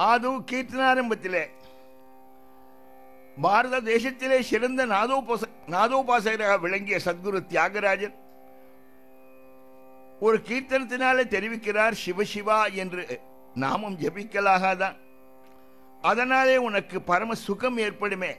ஆது கீர்த்தனாரம்பத்திலே பாரத தேசத்திலே சிறந்த நாதோபாச நாதோபாசகராக விளங்கிய சத்குரு தியாகராஜர் ஒரு கீர்த்தனத்தினாலே தெரிவிக்கிறார் சிவசிவா என்று நாமம் ஜபிக்கலாகாதான் அதனாலே உனக்கு பரம சுகம் ஏற்படுமே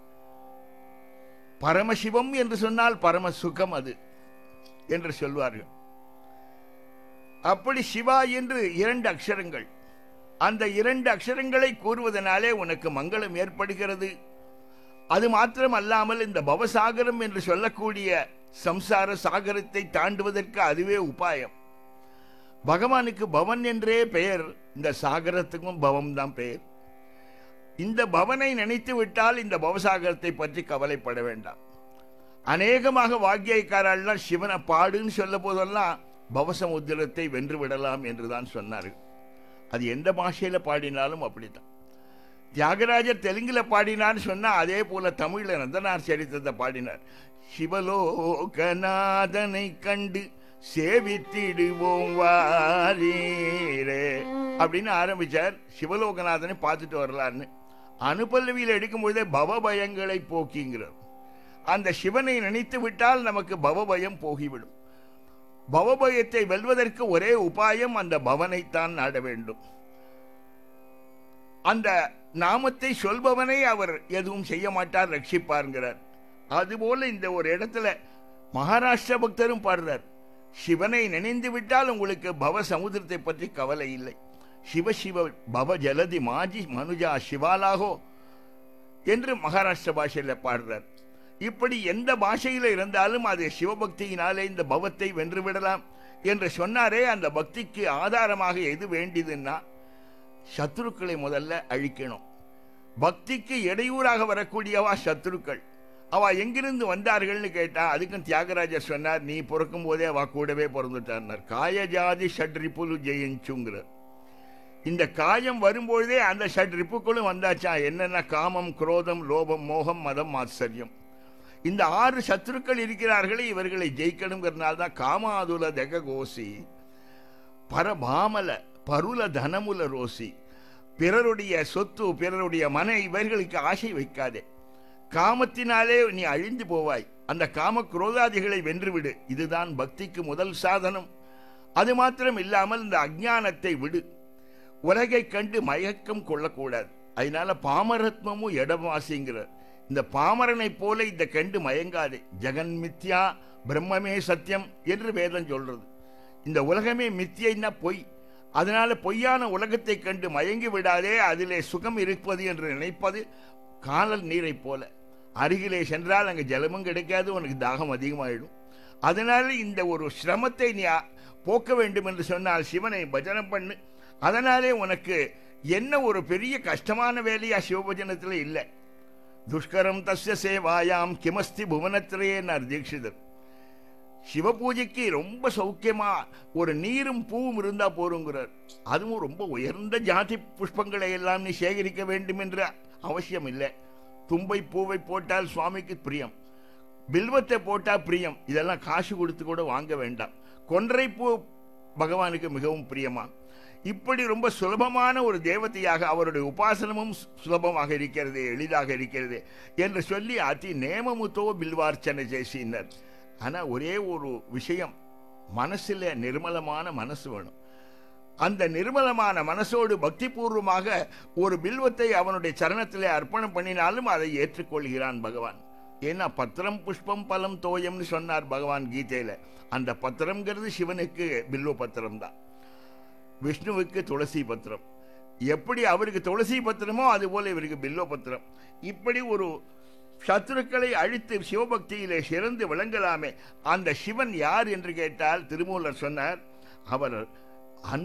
பரமசிவம் என்று சொன்னால் பரம சுகம் அது என்று சொல்வார்கள் அப்படி சிவா என்று இரண்டு அக்ஷரங்கள் அந்த இரண்டு அக்ஷரங்களை கூறுவதனாலே உனக்கு மங்களம் ஏற்படுகிறது அது மாத்திரம் அல்லாமல் இந்த பவசாகரம் என்று சொல்லக்கூடிய சம்சார சாகரத்தை தாண்டுவதற்கு அதுவே உபாயம் பகவானுக்கு பவன் என்றே பெயர் இந்த சாகரத்துக்கும் பவம் தான் பெயர் இந்த பவனை நினைத்து விட்டால் இந்த பவசாகரத்தை பற்றி கவலைப்பட வேண்டாம் அநேகமாக வாக்கியக்காரெல்லாம் சிவனை பாடுன்னு சொல்ல போதெல்லாம் பவசமுத்திரத்தை வென்று விடலாம் என்றுதான் சொன்னார்கள் அது எந்த பாஷையில பாடினாலும் அப்படித்தான் தியாகராஜர் தெலுங்குல பாடினான்னு சொன்னா அதே போல தமிழ்ல நந்தனார் சரித்திரத்தை பாடினார் சிவலோகநாதனை கண்டு சேவித்திடுவோம் வாரீரே அப்படின்னு ஆரம்பிச்சார் சிவலோகநாதனை பார்த்துட்டு வரலான்னு அனுபல்லவியில் எடுக்கும் பொழுதே பவபயங்களை போக்கிங்கிறார் அந்த சிவனை நினைத்து விட்டால் நமக்கு பவபயம் போகிவிடும் பவபயத்தை வெல்வதற்கு ஒரே உபாயம் அந்த பவனைத்தான் நாட வேண்டும் அந்த நாமத்தை சொல்பவனை அவர் எதுவும் செய்ய மாட்டார் ரட்சிப்பார்ங்கிறார் அதுபோல இந்த ஒரு இடத்துல மகாராஷ்டிர பக்தரும் பாடுறார் சிவனை நினைந்து விட்டால் உங்களுக்கு பவ சமுத்திரத்தை பற்றி கவலை இல்லை சிவ சிவ பவ ஜலதி மாஜி மனுஜா சிவாலாகோ என்று மகாராஷ்டிர பாஷையில் பாடுறார் இப்படி எந்த பாஷையில் இருந்தாலும் அது சிவபக்தியினாலே இந்த பவத்தை வென்று விடலாம் என்று சொன்னாரே அந்த பக்திக்கு ஆதாரமாக எது வேண்டியதுன்னா சத்துருக்களை முதல்ல அழிக்கணும் பக்திக்கு இடையூறாக வரக்கூடியவா சத்துருக்கள் அவ எங்கிருந்து வந்தார்கள்னு கேட்டா அதுக்கும் தியாகராஜர் சொன்னார் நீ பிறக்கும் போதே அவ கூடவே பிறந்துட்டார் காயஜாதி ஷட்ரிப்புலு ஜெயிச்சுங்கிறார் இந்த காயம் வரும்பொழுதே அந்த ஷட் ரிப்புக்களும் வந்தாச்சா என்னென்ன காமம் குரோதம் லோபம் மோகம் மதம் ஆச்சரியம் இந்த ஆறு சத்துருக்கள் இருக்கிறார்களே இவர்களை ஜெயிக்கணுங்கிறதுனால தான் காமாதுல தெக கோசி பரபாமல பருல தனமுல ரோசி பிறருடைய சொத்து பிறருடைய மன இவர்களுக்கு ஆசை வைக்காதே காமத்தினாலே நீ அழிந்து போவாய் அந்த காம குரோதாதிகளை வென்றுவிடு இதுதான் பக்திக்கு முதல் சாதனம் அது மாத்திரம் இல்லாமல் இந்த அஜானத்தை விடு உலகை கண்டு மயக்கம் கொள்ளக்கூடாது அதனால பாமரத்மமும் இடவாசிங்கிறார் இந்த பாமரனை போல இந்த கண்டு மயங்காதே ஜெகன் மித்யா பிரம்மமே சத்தியம் என்று வேதம் சொல்றது இந்த உலகமே மித்தியைன்னா பொய் அதனால பொய்யான உலகத்தை கண்டு மயங்கி விடாதே அதிலே சுகம் இருப்பது என்று நினைப்பது காணல் நீரை போல அருகிலே சென்றால் அங்கே ஜலமும் கிடைக்காது உனக்கு தாகம் அதிகமாயிடும் அதனால இந்த ஒரு சிரமத்தை நீ போக்க வேண்டும் என்று சொன்னால் சிவனை பஜனம் பண்ணு அதனாலே உனக்கு என்ன ஒரு பெரிய கஷ்டமான வேலையா சிவபஜனத்தில் இல்லை துஷ்கரம் தஸ்ய சேவாயாம் கிமஸ்தி புவனத்திலேன்னார் தீட்சிதர் சிவ பூஜைக்கு ரொம்ப சௌக்கியமா ஒரு நீரும் பூவும் இருந்தா போருங்கிறார் அதுவும் ரொம்ப உயர்ந்த ஜாதி புஷ்பங்களை எல்லாம் நீ சேகரிக்க வேண்டும் என்ற அவசியம் இல்லை தும்பை பூவை போட்டால் சுவாமிக்கு பிரியம் பில்வத்தை போட்டா பிரியம் இதெல்லாம் காசு கொடுத்து கூட வாங்க வேண்டாம் கொன்றை பூ பகவானுக்கு மிகவும் பிரியமா இப்படி ரொம்ப சுலபமான ஒரு தேவதையாக அவருடைய உபாசனமும் சுலபமாக இருக்கிறது எளிதாக இருக்கிறது என்று சொல்லி அதி நேமமுத்தோ பில்வார்ச்சனை செய்சினர் ஆனா ஒரே ஒரு விஷயம் மனசுல நிர்மலமான மனசு வேணும் அந்த நிர்மலமான மனசோடு பக்தி பூர்வமாக ஒரு பில்வத்தை அவனுடைய சரணத்திலே அர்ப்பணம் பண்ணினாலும் அதை ஏற்றுக்கொள்கிறான் பகவான் ஏன்னா பத்திரம் புஷ்பம் பலம் தோயம்னு சொன்னார் பகவான் கீதையில அந்த பத்திரம்ங்கிறது சிவனுக்கு பில்வ பத்திரம் தான் விஷ்ணுவுக்கு துளசி பத்திரம் எப்படி அவருக்கு துளசி பத்திரமோ அது போல இவருக்கு பில்வ பத்திரம் இப்படி ஒரு சத்துருக்களை அழித்து சிவபக்தியிலே சிறந்து விளங்கலாமே அந்த சிவன் யார் என்று கேட்டால் திருமூலர் சொன்னார் அவர்